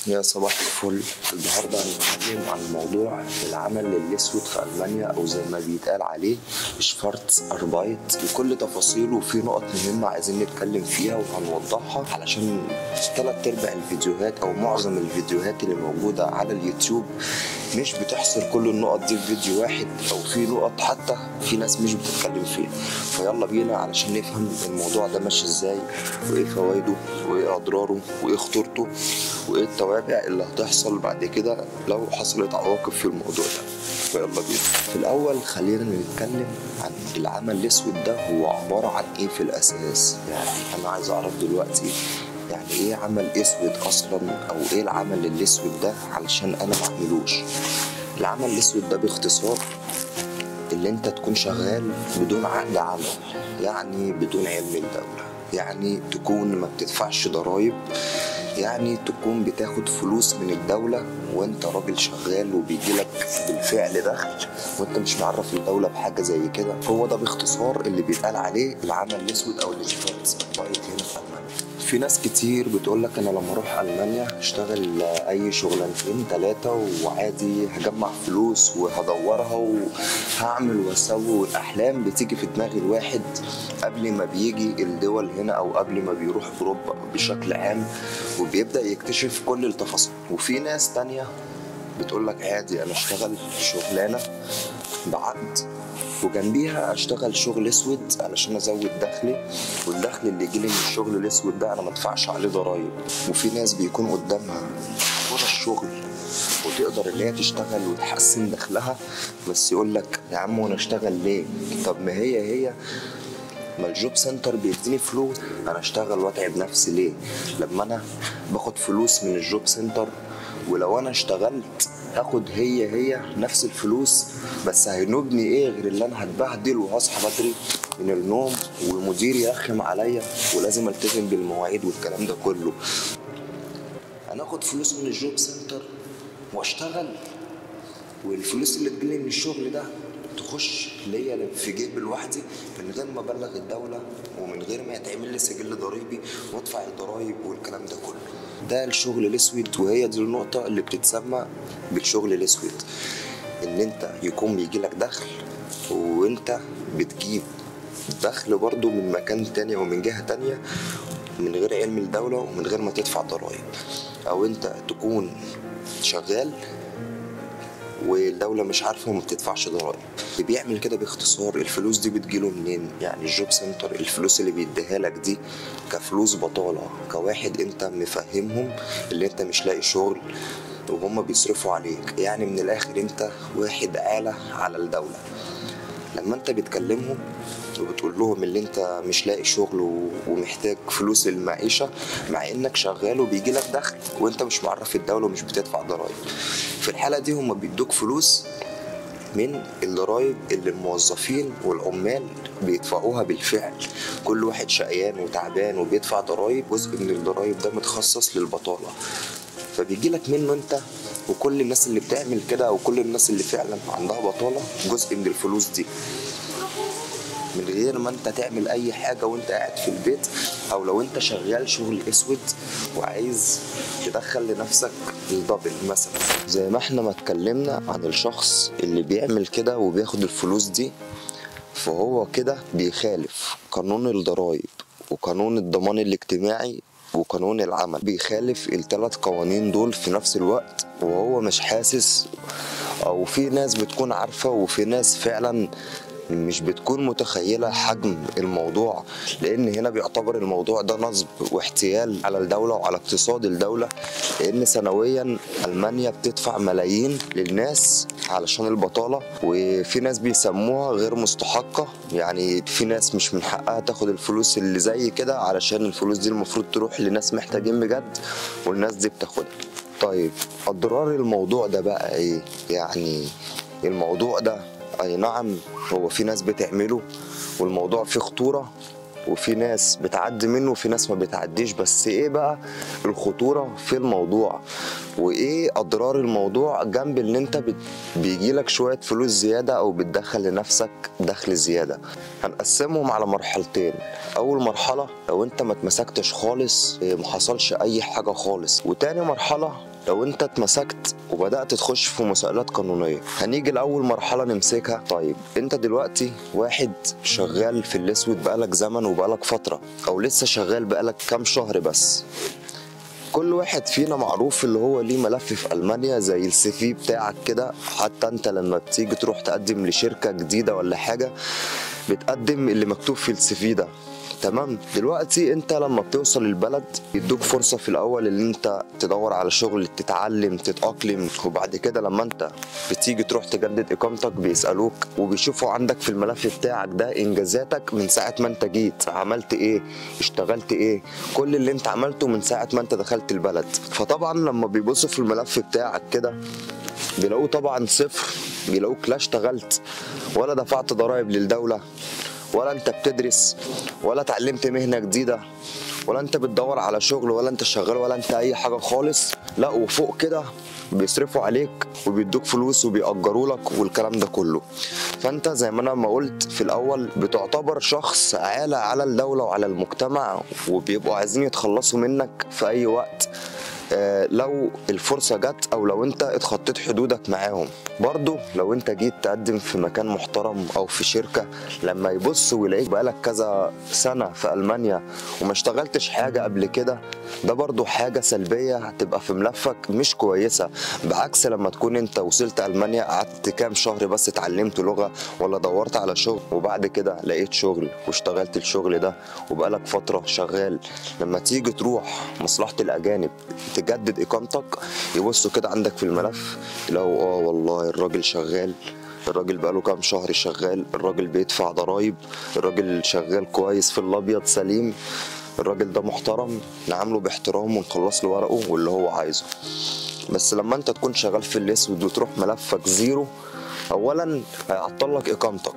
يا صباح الفل النهارده هنتكلم عن موضوع العمل الاسود في المانيا او زي ما بيتقال عليه شفارتس اربايت بكل تفاصيله وفي نقط مهمه عايزين نتكلم فيها وهنوضحها علشان ثلاث ارباع الفيديوهات او معظم الفيديوهات اللي موجوده على اليوتيوب مش بتحصر كل النقط دي في فيديو واحد او في نقط حتى في ناس مش بتتكلم فيها فيلا بينا علشان نفهم الموضوع ده ماشي ازاي وايه فوائده وايه اضراره وايه خطورته وايه التوابع اللي هتحصل بعد كده لو حصلت عواقب في الموضوع ده فيلا بينا في الاول خلينا نتكلم عن العمل الاسود ده هو عباره عن ايه في الاساس يعني انا عايز اعرف دلوقتي يعني ايه عمل اسود اصلا او ايه العمل الاسود ده علشان انا ما اعملوش العمل الاسود ده باختصار اللي انت تكون شغال بدون عقد عمل يعني بدون علم الدولة يعني تكون ما بتدفعش ضرايب يعني تكون بتاخد فلوس من الدولة وانت راجل شغال وبيجيلك بالفعل دخل وانت مش معرف الدولة بحاجة زي كده هو ده باختصار اللي بيتقال عليه العمل الاسود او الاشتراكس هنا في المانيا في ناس كتير بتقول لك انا لما اروح المانيا هشتغل اي شغلانتين ثلاثه وعادي هجمع فلوس وهدورها وهعمل واسوي والاحلام بتيجي في دماغ الواحد قبل ما بيجي الدول هنا او قبل ما بيروح اوروبا بشكل عام وبيبدا يكتشف كل التفاصيل وفي ناس تانية بتقول لك عادي انا اشتغل شغلانه بعقد وجنبيها اشتغل شغل اسود علشان ازود دخلي والدخل اللي يجيلي من الشغل الاسود ده انا ما ادفعش عليه ضرايب وفي ناس بيكون قدامها فرص شغل وتقدر ان هي تشتغل وتحسن دخلها بس يقول لك يا عم وانا اشتغل ليه طب ما هي هي ما الجوب سنتر بيديني فلوس انا اشتغل واتعب نفسي ليه لما انا باخد فلوس من الجوب سنتر ولو انا اشتغلت هاخد هي هي نفس الفلوس بس هينوبني ايه غير اللي انا هتبهدل وهصحى بدري من النوم والمدير يرخم عليا ولازم التزم بالمواعيد والكلام ده كله هناخد فلوس من الجوب سنتر واشتغل والفلوس اللي تجيلي من الشغل ده تخش ليا في جيب لوحدي من غير ما ابلغ الدوله ومن غير ما يتعمل لي سجل ضريبي وادفع الضرايب والكلام ده كله ده الشغل الاسود وهي دي النقطه اللي بتتسمى بالشغل الاسود ان انت يكون بيجيلك دخل وانت بتجيب دخل برضو من مكان تاني ومن جهه تانية من غير علم الدوله ومن غير ما تدفع ضرايب او انت تكون شغال والدوله مش عارفه وما بتدفعش ضرائب اللي بيعمل كده باختصار الفلوس دي بتجيله منين يعني الجوب سنتر الفلوس اللي بيديها لك دي كفلوس بطاله كواحد انت مفهمهم اللي انت مش لاقي شغل وهم بيصرفوا عليك يعني من الاخر انت واحد آلة على الدولة لما انت بتكلمهم وبتقول لهم اللي انت مش لاقي شغل ومحتاج فلوس المعيشه مع انك شغال وبيجي لك دخل وانت مش معرف الدوله ومش بتدفع ضرائب في الحاله دي هم بيدوك فلوس من الضرايب اللي الموظفين والعمال بيدفعوها بالفعل كل واحد شقيان وتعبان وبيدفع ضرايب جزء من الضرايب ده متخصص للبطاله فبيجي لك منه انت وكل الناس اللي بتعمل كده او كل الناس اللي فعلا عندها بطاله جزء من الفلوس دي من غير ما انت تعمل اي حاجه وانت قاعد في البيت او لو انت شغال شغل اسود وعايز تدخل لنفسك الدبل مثلا زي ما احنا ما اتكلمنا عن الشخص اللي بيعمل كده وبياخد الفلوس دي فهو كده بيخالف قانون الضرايب وقانون الضمان الاجتماعي وقانون العمل بيخالف الثلاث قوانين دول في نفس الوقت وهو مش حاسس او في ناس بتكون عارفه وفي ناس فعلا مش بتكون متخيلة حجم الموضوع لأن هنا بيعتبر الموضوع ده نصب واحتيال على الدولة وعلى اقتصاد الدولة لأن سنويا ألمانيا بتدفع ملايين للناس علشان البطالة وفي ناس بيسموها غير مستحقة يعني في ناس مش من حقها تاخد الفلوس اللي زي كده علشان الفلوس دي المفروض تروح لناس محتاجين بجد والناس دي بتاخدها طيب أضرار الموضوع ده بقى إيه يعني الموضوع ده اي نعم هو في ناس بتعمله والموضوع فيه خطوره وفي ناس بتعدي منه وفي ناس ما بتعديش بس ايه بقى الخطوره في الموضوع وايه اضرار الموضوع جنب ان انت بت... بيجيلك شويه فلوس زياده او بتدخل لنفسك دخل زياده هنقسمهم على مرحلتين اول مرحله لو انت ما اتمسكتش خالص إيه، ما حصلش اي حاجه خالص وتاني مرحله لو انت اتمسكت وبدات تخش في مساءلات قانونيه هنيجي لاول مرحله نمسكها طيب انت دلوقتي واحد شغال في الاسود بقالك زمن وبقالك فتره او لسه شغال بقالك كام شهر بس كل واحد فينا معروف اللي هو ليه ملف في المانيا زي السي في بتاعك كده حتى انت لما بتيجي تروح تقدم لشركه جديده ولا حاجه بتقدم اللي مكتوب في السي في ده تمام دلوقتي انت لما بتوصل البلد يدوك فرصه في الاول ان انت تدور على شغل تتعلم تتاقلم وبعد كده لما انت بتيجي تروح تجدد اقامتك بيسالوك وبيشوفوا عندك في الملف بتاعك ده انجازاتك من ساعه ما انت جيت عملت ايه اشتغلت ايه كل اللي انت عملته من ساعه ما انت دخلت البلد فطبعا لما بيبصوا في الملف بتاعك كده بيلاقوه طبعا صفر بيلاقوك لا اشتغلت ولا دفعت ضرائب للدوله ولا انت بتدرس ولا اتعلمت مهنه جديده ولا انت بتدور على شغل ولا انت شغال ولا انت اي حاجه خالص لا وفوق كده بيصرفوا عليك وبيدوك فلوس وبيأجروا لك والكلام ده كله فانت زي ما انا ما قلت في الاول بتعتبر شخص عالة على الدولة وعلى المجتمع وبيبقوا عايزين يتخلصوا منك في اي وقت آه، لو الفرصة جت أو لو أنت اتخطيت حدودك معاهم برضو لو أنت جيت تقدم في مكان محترم أو في شركة لما يبص ويلاقيك بقالك كذا سنة في ألمانيا وما اشتغلتش حاجة قبل كده ده برضو حاجة سلبية هتبقى في ملفك مش كويسة بعكس لما تكون أنت وصلت ألمانيا قعدت كام شهر بس اتعلمت لغة ولا دورت على شغل وبعد كده لقيت شغل واشتغلت الشغل ده وبقالك فترة شغال لما تيجي تروح مصلحة الأجانب تجدد اقامتك يبصوا كده عندك في الملف يلاقوا اه والله الراجل شغال الراجل بقاله كام شهر شغال الراجل بيدفع ضرايب الراجل شغال كويس في الابيض سليم الراجل ده محترم نعامله باحترام ونخلص له ورقه واللي هو عايزه بس لما انت تكون شغال في الاسود وتروح ملفك زيرو اولا هيعطل لك اقامتك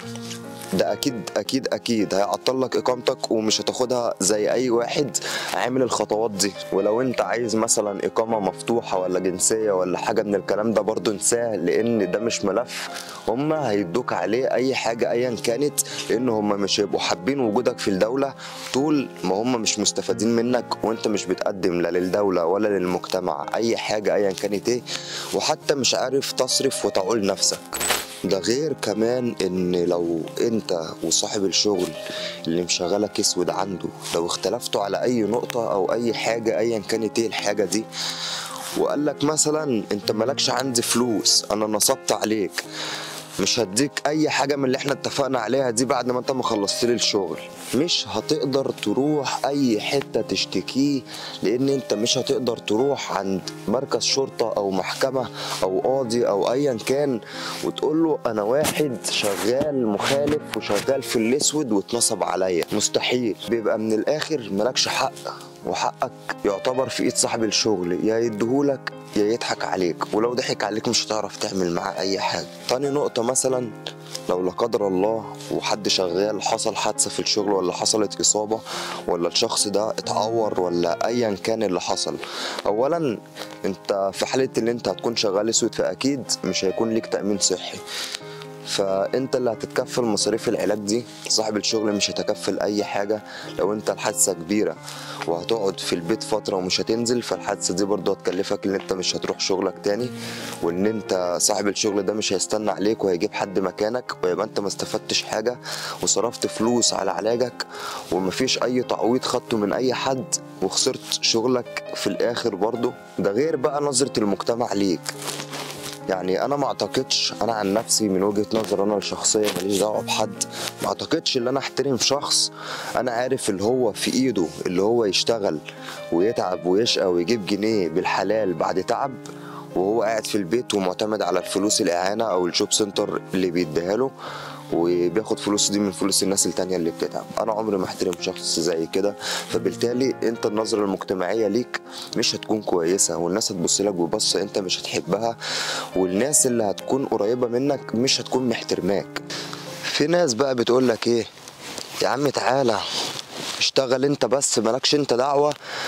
ده اكيد اكيد اكيد هيعطل لك اقامتك ومش هتاخدها زي اي واحد عامل الخطوات دي ولو انت عايز مثلا اقامه مفتوحه ولا جنسيه ولا حاجه من الكلام ده برضو انساه لان ده مش ملف هم هيدوك عليه اي حاجه ايا كانت لان هم مش هيبقوا حابين وجودك في الدوله طول ما هم مش مستفادين منك وانت مش بتقدم لا للدوله ولا للمجتمع اي حاجه ايا كانت ايه وحتى مش عارف تصرف وتعول نفسك ده غير كمان ان لو انت وصاحب الشغل اللي مشغلك اسود عنده لو اختلفتوا على اي نقطة او اي حاجة ايا كانت ايه الحاجة دي وقال لك مثلا انت مالكش عندي فلوس انا نصبت عليك مش هديك اي حاجه من اللي احنا اتفقنا عليها دي بعد ما انت ما خلصت لي الشغل مش هتقدر تروح اي حته تشتكيه لان انت مش هتقدر تروح عند مركز شرطه او محكمه او قاضي او ايا كان وتقول له انا واحد شغال مخالف وشغال في الاسود واتنصب عليا مستحيل بيبقى من الاخر مالكش حق وحقك يعتبر في ايد صاحب الشغل يا يديهولك يا يضحك عليك ولو ضحك عليك مش هتعرف تعمل معاه اي حاجه تاني نقطه مثلا لو لا قدر الله وحد شغال حصل حادثه في الشغل ولا حصلت اصابه ولا الشخص ده اتعور ولا ايا كان اللي حصل اولا انت في حاله ان انت هتكون شغال اسود فاكيد مش هيكون ليك تامين صحي فانت اللي هتتكفل مصاريف العلاج دي صاحب الشغل مش هيتكفل اي حاجه لو انت الحادثه كبيره وهتقعد في البيت فتره ومش هتنزل فالحادثه دي برضه هتكلفك ان انت مش هتروح شغلك تاني وان انت صاحب الشغل ده مش هيستنى عليك وهيجيب حد مكانك ويبقى انت ما استفدتش حاجه وصرفت فلوس على علاجك ومفيش اي تعويض خدته من اي حد وخسرت شغلك في الاخر برضه ده غير بقى نظره المجتمع ليك يعني انا ما اعتقدش انا عن نفسي من وجهه نظر انا الشخصيه ماليش دعوه بحد ما اعتقدش ان انا احترم شخص انا عارف اللي هو في ايده اللي هو يشتغل ويتعب ويشقى ويجيب جنيه بالحلال بعد تعب وهو قاعد في البيت ومعتمد على الفلوس الاعانه او الجوب سنتر اللي بيديها له وبياخد فلوس دي من فلوس الناس التانية اللي بتتعب انا عمري ما احترم شخص زي كده فبالتالي انت النظرة المجتمعية ليك مش هتكون كويسة والناس هتبص لك ببصة انت مش هتحبها والناس اللي هتكون قريبة منك مش هتكون محترماك في ناس بقى بتقول لك ايه يا عم تعالى اشتغل انت بس مالكش انت دعوة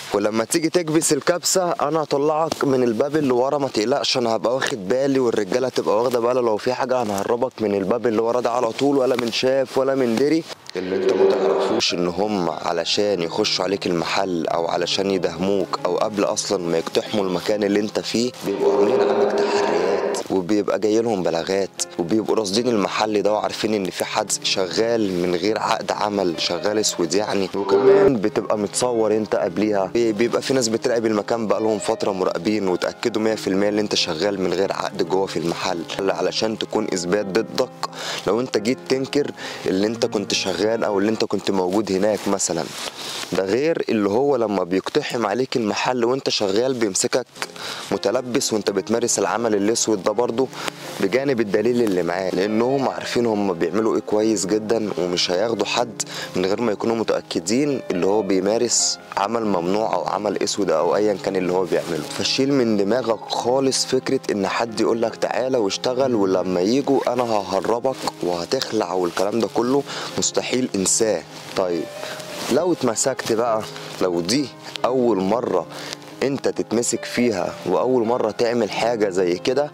ولما تيجي تكبس الكبسه انا هطلعك من الباب اللي ورا ما تقلقش انا هبقى واخد بالي والرجاله تبقى واخده بالها لو في حاجه هنهربك من الباب اللي ورا ده على طول ولا من شاف ولا من دري اللي انت ما تعرفوش ان هم علشان يخشوا عليك المحل او علشان يدهموك او قبل اصلا ما يقتحموا المكان اللي انت فيه بيبقوا عاملين عنك تحريات وبيبقى جاي لهم بلاغات وبيبقوا راصدين المحل ده وعارفين ان في حد شغال من غير عقد عمل شغال اسود يعني وكمان بتبقى متصور انت قبليها بي- بيبقى في ناس بتراقب المكان بقالهم فتره مراقبين وتاكدوا 100% ان انت شغال من غير عقد جوه في المحل علشان تكون اثبات ضدك لو انت جيت تنكر اللي انت كنت شغال او اللي انت كنت موجود هناك مثلا ده غير اللي هو لما بيقتحم عليك المحل وانت شغال بيمسكك متلبس وانت بتمارس العمل الاسود ده برضه بجانب الدليل اللي معاه لانهم عارفين هم بيعملوا ايه كويس جدا ومش هياخدوا حد من غير ما يكونوا متاكدين اللي هو بيمارس عمل ممنوع او عمل اسود او ايا كان اللي هو بيعمله فشيل من دماغك خالص فكره ان حد يقول لك تعالى واشتغل ولما يجوا انا ههربك وهتخلع والكلام ده كله مستحيل انساه طيب لو اتمسكت بقى لو دي اول مره انت تتمسك فيها واول مره تعمل حاجه زي كده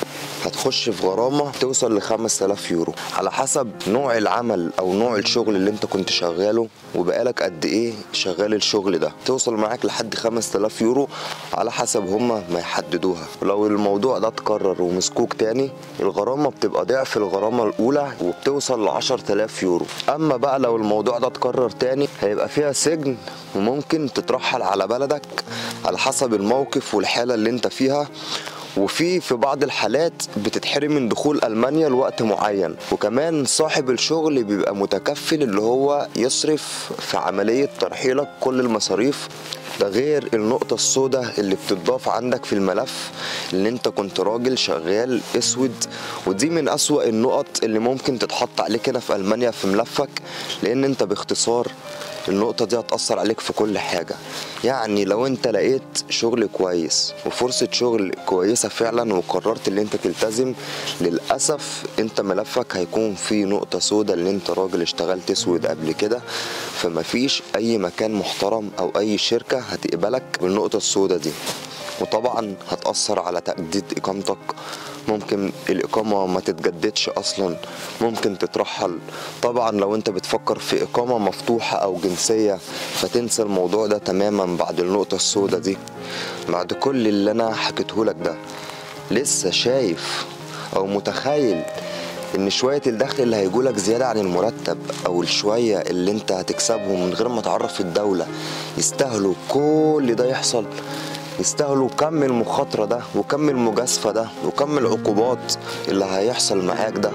هتخش في غرامة توصل ل 5000 يورو على حسب نوع العمل أو نوع الشغل اللي أنت كنت شغاله وبقالك قد إيه شغال الشغل ده توصل معاك لحد 5000 يورو على حسب هما ما يحددوها ولو الموضوع ده اتكرر ومسكوك تاني الغرامة بتبقى ضعف الغرامة الأولى وبتوصل ل 10000 يورو أما بقى لو الموضوع ده اتكرر تاني هيبقى فيها سجن وممكن تترحل على بلدك على حسب الموقف والحالة اللي أنت فيها وفي في بعض الحالات بتتحرم من دخول المانيا لوقت معين وكمان صاحب الشغل بيبقى متكفل اللي هو يصرف في عمليه ترحيلك كل المصاريف ده غير النقطة السوداء اللي بتضاف عندك في الملف ان انت كنت راجل شغال اسود ودي من اسوأ النقط اللي ممكن تتحط عليك هنا في المانيا في ملفك لان انت باختصار النقطة دي هتأثر عليك في كل حاجة يعني لو انت لقيت شغل كويس وفرصة شغل كويسة فعلا وقررت ان انت تلتزم للأسف انت ملفك هيكون فيه نقطة سوداء ان انت راجل اشتغلت اسود قبل كده فمفيش اي مكان محترم او اي شركة هتقبلك بالنقطة السوداء دي وطبعا هتأثر على تجديد إقامتك ممكن الإقامة ما تتجددش أصلا ممكن تترحل طبعا لو أنت بتفكر في إقامة مفتوحة أو جنسية فتنسى الموضوع ده تماما بعد النقطة السوداء دي بعد كل اللي أنا حكيتهولك ده لسه شايف أو متخيل ان شويه الدخل اللي هيجولك زياده عن المرتب او الشويه اللي انت هتكسبهم من غير ما تعرف الدوله يستاهلوا كل ده يحصل يستاهلوا كم المخاطره ده وكم المجازفه ده وكم العقوبات اللي هيحصل معاك ده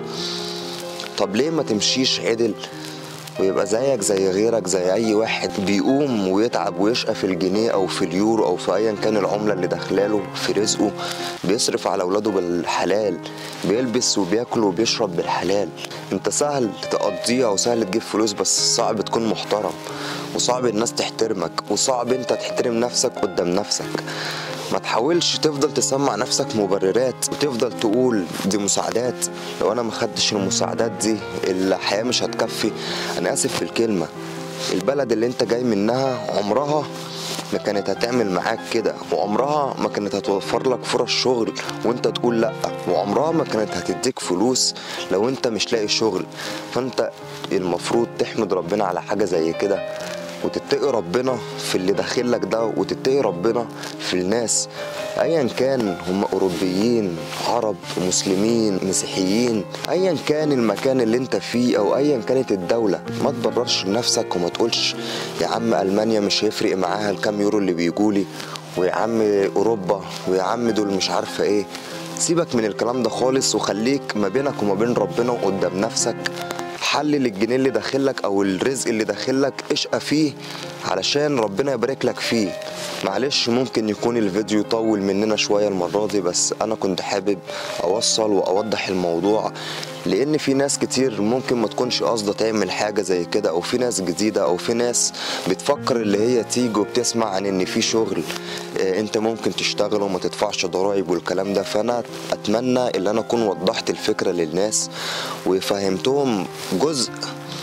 طب ليه ما تمشيش عدل ويبقى زيك زي غيرك زي اي واحد بيقوم ويتعب ويشقى في الجنيه او في اليورو او في ايا كان العمله اللي داخلاله في رزقه بيصرف على اولاده بالحلال بيلبس وبياكل وبيشرب بالحلال انت سهل تقضيها وسهل تجيب فلوس بس صعب تكون محترم وصعب الناس تحترمك وصعب انت تحترم نفسك قدام نفسك ما تحاولش تفضل تسمع نفسك مبررات وتفضل تقول دي مساعدات لو انا ما خدتش المساعدات دي الحياه مش هتكفي انا اسف في الكلمه البلد اللي انت جاي منها عمرها ما كانت هتعمل معاك كده وعمرها ما كانت هتوفر لك فرص شغل وانت تقول لا وعمرها ما كانت هتديك فلوس لو انت مش لاقي شغل فانت المفروض تحمد ربنا على حاجه زي كده وتتقي ربنا في اللي داخلك ده وتتقي ربنا في الناس ايا كان هم اوروبيين عرب مسلمين مسيحيين ايا كان المكان اللي انت فيه او ايا كانت الدوله ما تبررش لنفسك وما تقولش يا عم المانيا مش هيفرق معاها الكام يورو اللي بيجولي ويا عم اوروبا ويا عم دول مش عارفه ايه سيبك من الكلام ده خالص وخليك ما بينك وما بين ربنا وقدام نفسك حلل الجنيه اللي داخلك او الرزق اللي داخلك اشقى فيه علشان ربنا يبارك لك فيه معلش ممكن يكون الفيديو طول مننا شويه المره دي بس انا كنت حابب اوصل واوضح الموضوع لان في ناس كتير ممكن ما تكونش قاصده تعمل حاجه زي كده او في ناس جديده او في ناس بتفكر اللي هي تيجي وبتسمع عن ان في شغل آه، انت ممكن تشتغل وما تدفعش ضرائب والكلام ده فانا اتمنى ان انا اكون وضحت الفكره للناس وفهمتهم جزء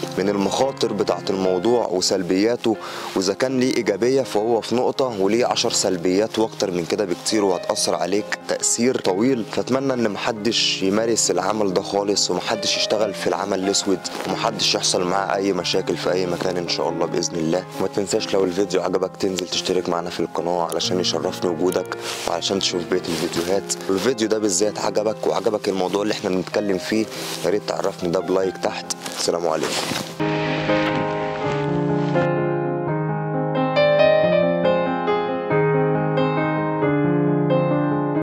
من المخاطر بتاعة الموضوع وسلبياته واذا كان ليه ايجابيه فهو في نقطه وليه عشر سلبيات واكتر من كده بكتير وهتاثر عليك تاثير طويل فاتمنى ان محدش يمارس العمل ده خالص ومحدش يشتغل في العمل الاسود ومحدش يحصل معاه اي مشاكل في اي مكان ان شاء الله باذن الله وما تنساش لو الفيديو عجبك تنزل تشترك معنا في القناه علشان يشرفني وجودك وعلشان تشوف بقيه الفيديوهات والفيديو ده بالذات عجبك وعجبك الموضوع اللي احنا بنتكلم فيه يا ريت تعرفني ده بلايك تحت السلام عليكم